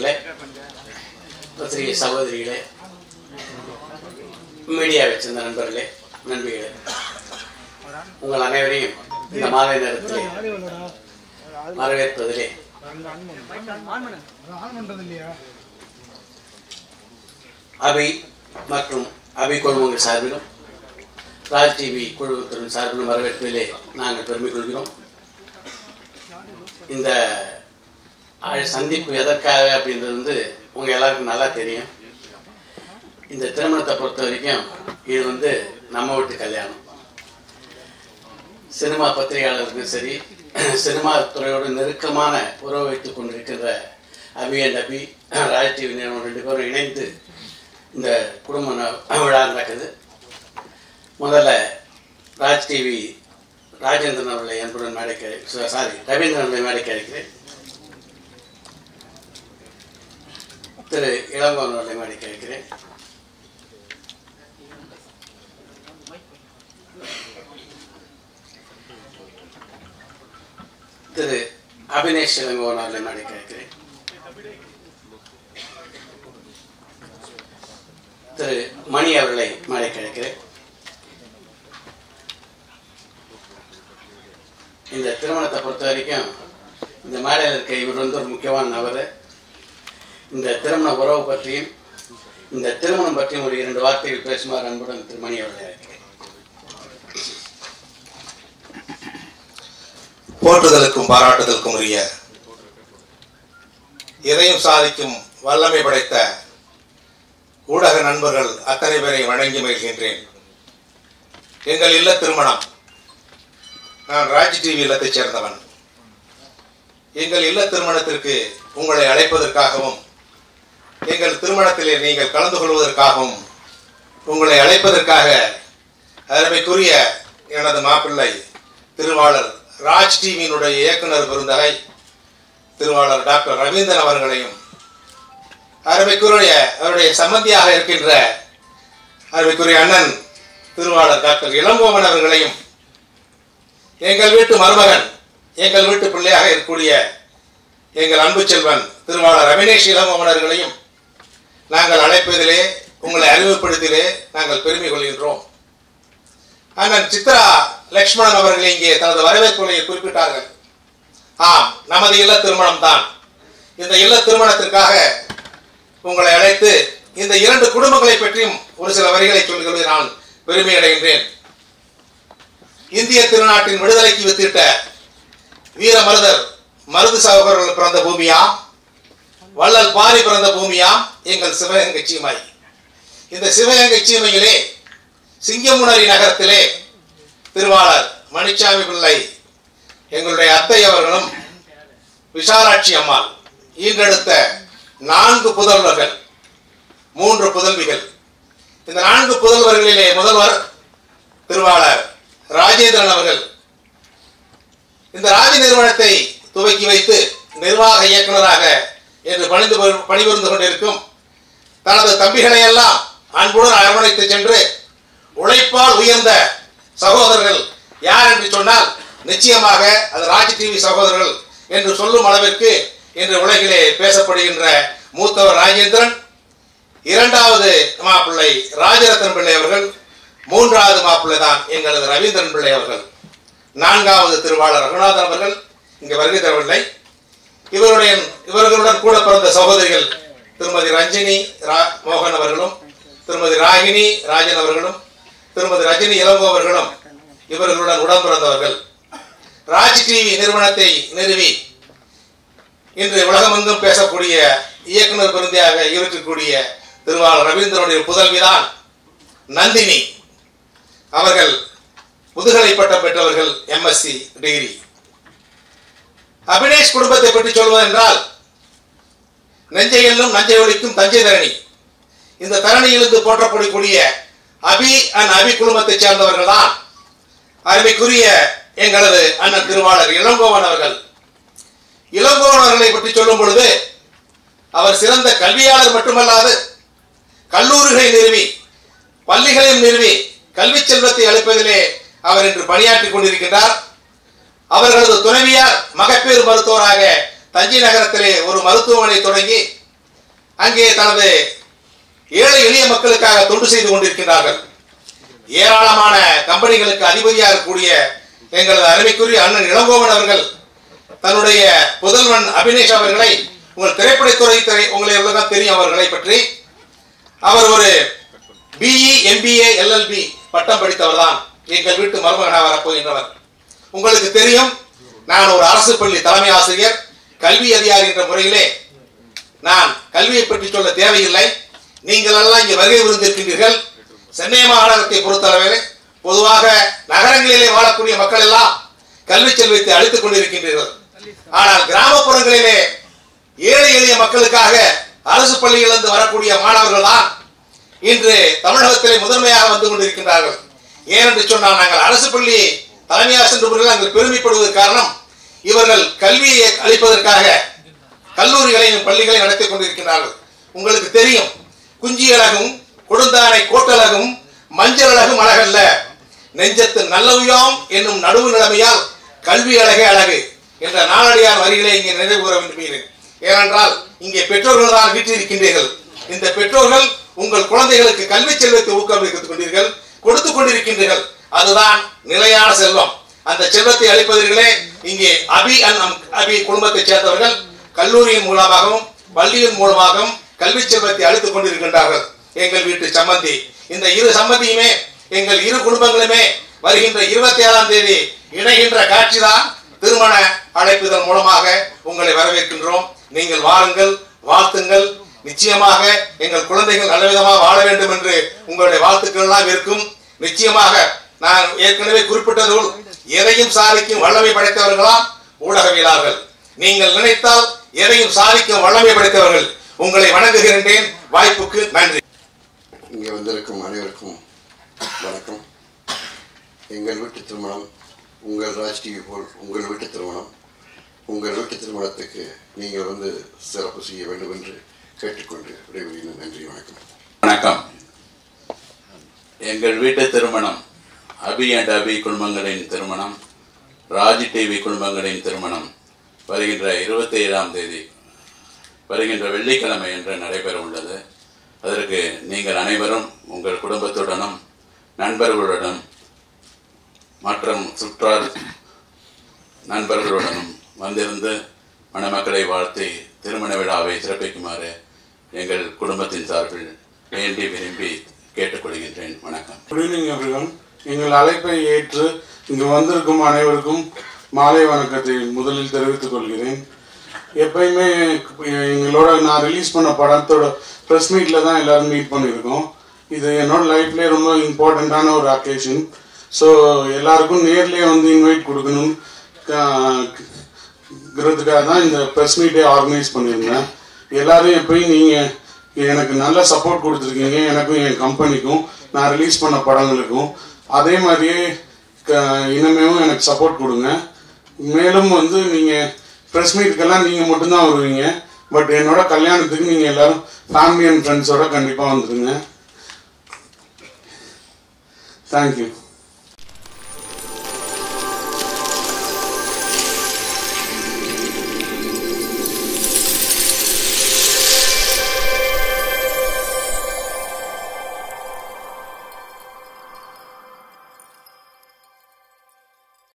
அவர்களே பத்திரிகை சகோதரிகளே மீடியாவை சேர்ந்த நண்பர்களே நண்பிகளே உங்கள் அனைவரையும் இந்த மாலை நேரத்திலே வரவேற்பதிலே அபி மற்றும் அபி குழுமங்கள் சார்பிலும் ராஜ் டிவி குழுமத்தின் சார்பிலும் வரவேற்பதிலே நாங்கள் பெருமை கொள்கிறோம் இந்த அழ- சந்திப்பு எதற்காக அப்படின்றது வந்து உங்க எல்லாருக்கும் நல்லா தெரியும் இந்த திருமணத்தை பொறுத்த வரைக்கும் இது வந்து நம்ம வீட்டு கல்யாணம் சினிமா பத்திரிகையாளருக்கும் சரி சினிமா துறையோடு நெருக்கமான உறவு வைத்துக் கொண்டிருக்கின்ற அபி அண்ட் அபி ராஜ் டிவி நிறுவனம் ரெண்டு பேரும் இணைந்து இந்த குடும்ப ந- விழா நடக்குது முதல்ல ராஜ் டிவி ராஜேந்திரன் அவர்களை என்புடன் மேடைக்கு சாரி ரவீந்திரன் அவர்களை மேடைக்கு அழைக்கிறேன் திரு இளங்கோவன் அவர்களை மேடைக்கு அழைக்கிறேன் திரு அபினேஷ் இளங்கோவன் அவர்களை மேடைக்கு அழைக்கிறேன் திரு மணி அவர்களை மேடைக்கு அழைக்கிறேன் இந்த திருமணத்தை பொறுத்த வரைக்கும் இந்த மேடையில் இருக்க இவர் வந்து ஒரு முக்கியமான நபர் இந்த திருமண உறவு பற்றியும் இந்த திருமணம் பற்றியும் ஒரு இரண்டு வார்த்தைகள் பேசுமாறு அன்புடன் திரு மணி அவர்களை அழைக்கிறேன் போற்றுதலுக்கும் பாராட்டுதலுக்கும் உரிய எதையும் சாதிக்கும் வல்லமை படைத்த ஊடக நண்பர்கள் அத்தனை பேரை வணங்கி மகிழ்கின்றேன் எங்கள் இல்ல திருமணம் நான் ராஜ் டிவி இல்லத்தைச் சேர்ந்தவன் எங்கள் இல்ல திருமணத்திற்கு உங்களை அழைப்பதற்காகவும் எங்கள் திருமணத்திலே நீங்கள் கலந்து கொள்வதற்காகவும் உங்களை அழைப்பதற்காக அருமைக்குரிய எனது மாப்பிள்ளை திருவாளர் ராஜ் டிவியினுடைய இயக்குனர் பெருந்தகை திருவாளர் டாக்டர் ரவீந்திரன் அவர்களையும் அருமைக்குரிய அவருடைய சம்மந்தியாக இருக்கின்ற அருமைக்குரிய அண்ணன் திருவாளர் டாக்டர் இளங்கோவன் அவர்களையும் எங்கள் வீட்டு மருமகன் எங்கள் வீட்டு பிள்ளையாக இருக்கக்கூடிய எங்கள் அன்பு செல்வன் திருவாளர் ரவினேஷ் இளங்கோவன் அவர்களையும் நாங்கள் அழைப்பதிலே உங்களை அறிமுகப்படுத்திலே நாங்கள் பெருமை கொள்கின்றோம் அண்ணன் சித்ரா லக்ஷ்மணன் அவர்கள் இங்கே தனது வரவேற்புரையை குறிப்பிட்டார்கள் ஆம் நமது இல்ல திருமணம் தான் இந்த இல்ல திருமணத்திற்காக உங்களை அழைத்து இந்த இரண்டு குடும்பங்களை பற்றியும் ஒரு சில வரிகளை சொல்கிறது நான் பெருமை அடைகின்றேன் இந்திய திருநாட்டின் விடுதலைக்கு வித்திட்ட வீர மருதர் மருது சகோதரர்கள் பிறந்த பூமியாம் வள்ளல் பாரி பிறந்த பூமியாம் எங்கள் சிவகங்கை சீமை இந்த சிவகங்கை சீமையிலே சிங்கமுனரி நகரத்திலே திருவாளர் மணிச்சாமி பிள்ளை எங்களுடைய அத்தை அவர்களும் விஷாலாட்சி அம்மாள் ஈன்றெடுத்த நான்கு புதல்வர்கள் மூன்று புதல்விகள் இந்த நான்கு புதல்வர்களிலே முதல்வர் திருவாளர் ராஜேந்திரன் அவர்கள் இந்த ராஜ நிறுவனத்தை துவக்கி வைத்து நிர்வாக இயக்குனராக என்று பணிந்து கொ- பணிபுரிந்து கொண்டிருக்கும் தனது தம்பிகளை எல்லாம் அன்புடன் அரவணைத்து சென்று உழைப்பால் உயர்ந்த சகோதரர்கள் யார் என்று சொன்னால் நிச்சயமாக அது ராஜ் டிவி சகோதரர்கள் என்று சொல்லும் அளவிற்கு இன்று உலகிலே பேசப்படுகின்ற மூத்தவர் ராஜேந்திரன் இரண்டாவது மாப்பிள்ளை ராஜரத்னம் பிள்ளை அவர்கள் மூன்றாவது மாப்பிள்ளை தான் எங்களது ரவீந்திரன் பிள்ளை அவர்கள் நான்காவது திருவாளர் ரகுநாதன் அவர்கள் இங்கு வருகை தரவில்லை இவருடைய இவர்களுடன் கூட பிறந்த சகோதரிகள் திருமதி ரஞ்சினி ரா- மோகன் அவர்களும் திருமதி ராகினி ராஜன் அவர்களும் திருமதி ரஜினி இளங்கோ அவர்களும் இவர்களுடன் உடன் பிறந்தவர்கள் ராஜ் டிவி நிறுவனத்தை நிறுவி இன்று உலகமெங்கும் பேசக்கூடிய இயக்குனர் பெருந்தையாக இருக்கக்கூடிய திருவாளர் ரவீந்திரனுடைய புதல்விதான் நந்தினி அவர்கள் முதுகலை பட்டம் பெற்றவர்கள் எம்எஸ்சி டிகிரி அபினேஷ் குடும்பத்தை பற்றி சொல்வதென்றால் நெஞ்சை எல்லும் நஞ்சை ஒழிக்கும் தஞ்சை தரணி இந்த தரணியிலிருந்து போற்றப்படக்கூடிய அபி அண்ட் அபி குடும்பத்தைச் சேர்ந்தவர்கள் தான் அருமைக்குரிய எங்களது அண்ணன் திருவாளர் இளங்கோவன் அவர்கள் இளங்கோவன் அவர்களை பற்றி சொல்லும் பொழுது அவர் சிறந்த கல்வியாளர் மட்டுமல்லாது கல்லூரிகளை நிறுவி பள்ளிகளையும் நிறுவி கல்வி செல்வத்தை அளிப்பதிலே அவர் இன்று பணியாற்றிக் கொண்டிருக்கின்றார் அவர்களது துணைவியார் மகப்பேறு மருத்துவராக தஞ்சை நகரத்திலே ஒரு மருத்துவமனை தொடங்கி அங்கே தனது ஏழை எளிய மக்களுக்காக தொண்டு செய்து கொண்டிருக்கின்றார்கள் ஏராளமான கம்பெனிகளுக்கு அதிபதியாக இருக்கக்கூடிய எங்களது அருமைக்குரிய அண்ணன் இளங்கோவன் அவர்கள் தன்னுடைய புதல்வன் அபினேஷ் அவர்களை உங்கள் திரைப்படத்துறை திரை உங்களை எவ்வளவு தெரியும் அவர்களை பற்றி அவர் ஒரு பிஇ எம்பிஏ எல்எல்பி பட்டம் படித்தவர் தான் எங்கள் வீட்டு மருமகனாக வரப்போகின்றவர் உங்களுக்கு தெரியும் நான் ஒரு அரசு பள்ளி தலைமை ஆசிரியர் கல்வி அதிகாரி என்ற முறையிலே நான் கல்வியை பற்றி சொல்ல தேவையில்லை நீங்கள் எல்லாம் இங்கே வருகை புரிந்திருக்கின்றீர்கள் சென்னை மாநகரத்தை பொறுத்தளவில் பொதுவாக நகரங்களிலே வாழக்கூடிய மக்கள் எல்லாம் கல்வி செல்வத்தை அளித்துக் கொண்டிருக்கின்றீர்கள் ஆனால் கிராமப்புறங்களிலே ஏழை எளிய மக்களுக்காக அரசு பள்ளிகளிலிருந்து வரக்கூடிய மாணவர்கள் தான் இன்று தமிழகத்திலே முதன்மையாக வந்து கொண்டிருக்கின்றார்கள் ஏனென்று சொன்னால் நாங்கள் அரசு பள்ளி தலைமையாக சென்று நாங்கள் பெருமைப்படுவதற்கு காரணம் இவர்கள் கல்வியை அளிப்பதற்காக கல்லூரிகளையும் பள்ளிகளையும் நடத்திக் கொண்டிருக்கிறார்கள் உங்களுக்கு தெரியும் குஞ்சி அழகும் கொடுந்தானை கோட்டழகும் மஞ்சள் அழகும் அழகல்ல நெஞ்சத்து நல்லவியாம் என்னும் நடுவு நிலைமையால் கல்வி அழகே அழகு என்ற நாளடியார் வரிகளை இங்கே நினைவு கூற விரும்புகிறேன் ஏனென்றால் இங்கே பெற்றோர்கள் தான் வீட்டிருக்கின்றீர்கள் இந்த பெற்றோர்கள் உங்கள் குழந்தைகளுக்கு கல்வி செல்வத்தை ஊக்கமளித்துக் கொண்டீர்கள் கொடுத்துக் கொண்டிருக்கின்றீர்கள் அதுதான் நிலையான செல்வம் அந்த செல்வத்தை அளிப்பதற்களே இங்கே அபி அன் அம்- அபி குடும்பத்தைச் சேர்ந்தவர்கள் கல்லூரியின் மூலமாகவும் பள்ளியின் மூலமாகவும் கல்வி செல்வத்தை அளித்துக் கொண்டிருக்கின்றார்கள் எங்கள் வீட்டு சம்மந்தி இந்த இரு சம்மந்தியுமே எங்கள் இரு குடும்பங்களுமே வருகின்ற இருபத்தி ஏழாம் தேதி இணைகின்ற காட்சிதான் திருமண அழைப்புதல் மூலமாக உங்களை வரவேற்கின்றோம் நீங்கள் வாருங்கள் வாழ்த்துங்கள் நிச்சயமாக எங்கள் குழந்தைகள் நல்ல விதமாக வாழ வேண்டும் என்று உங்களுடைய வாழ்த்துக்கள் எல்லாம் இருக்கும் நிச்சயமாக நான் ஏற்கனவே குறிப்பிட்டது போல் எதையும் சாதிக்கும் வல்லமை படைத்தவர்களாம் ஊடகவியலாளர்கள் நீங்கள் நினைத்தால் எதையும் சாதிக்கும் வல்லமை படைத்தவர்கள் உங்களை வணங்குகின்றேன் வாய்ப்புக்கு நன்றி இங்கே வந்திருக்கும் அனைவருக்கும் வணக்கம் எங்கள் வீட்டு திருமணம் உங்கள் ராஜ் டிவி போல் உங்கள் வீட்டு திருமணம் உங்கள் வீட்டு திருமணத்துக்கு நீங்கள் வந்து சிறப்பு செய்ய வேண்டும் என்று கேட்டுக்கொண்டு விடைபெறுகிறேன் நன்றி வணக்கம் வணக்கம் எங்கள் வீட்டு திருமணம் அபி அண்ட் அபி குடும்பங்களின் திருமணம் ராஜ் டிவி குடும்பங்களின் திருமணம் வருகின்ற இருபத்தி ஏழாம் தேதி வருகின்ற வெள்ளிக்கிழமை என்று நடைபெற உள்ளது அதற்கு நீங்கள் அனைவரும் உங்கள் குடும்பத்துடனும் நண்பர்களுடனும் மற்றும் சுற்றார் நண்பர்களுடனும் வந்திருந்து மணமக்களை வாழ்த்தி திருமண விழாவை சிறப்பிக்குமாறு எங்கள் குடும்பத்தின் சார்பில் வேண்டி விரும்பி கேட்டுக்கொள்கின்றேன் வணக்கம் குட் ஈவினிங் எவ்ரிவன் எங்கள் அழைப்பை ஏற்று இங்கு வந்திருக்கும் அனைவருக்கும் மாலை வணக்கத்தை முதலில் தெரிவித்துக் கொள்கிறேன் எப்பயுமே எங்களோட நான் ரிலீஸ் பண்ண படத்தோட ப்ரெஸ் மீட்டில் தான் எல்லாரும் மீட் பண்ணியிருக்கோம் இது என்னோட லைஃப்லேயே ரொம்ப இம்பார்ட்டண்ட்டான ஒரு அக்கேஷன் ஸோ எல்லாருக்கும் நேர்லேயே வந்து இன்வைட் கொடுக்கணும் ங்கிறதுக்காக தான் இந்த ப்ரெஸ் மீட்டை ஆர்கனைஸ் பண்ணியிருந்தேன் எல்லாரும் எப்பயும் நீங்கள் எனக்கு நல்ல சப்போர்ட் கொடுத்துருக்கீங்க எனக்கும் என் கம்பெனிக்கும் நான் ரிலீஸ் பண்ண படங்களுக்கும் அதே மாதிரியே க- இனிமேவும் எனக்கு சப்போர்ட் கொடுங்க மேலும் வந்து நீங்கள் ப்ரெஸ் மீட்டுக்கெல்லாம் நீங்கள் மட்டும்தான் வருவீங்க பட் என்னோட கல்யாணத்துக்கு நீங்கள் எல்லாரும் ஃபேமிலி அண்ட் ஃப்ரெண்ட்ஸோட கண்டிப்பாக வந்துடுங்க தேங்க்யூ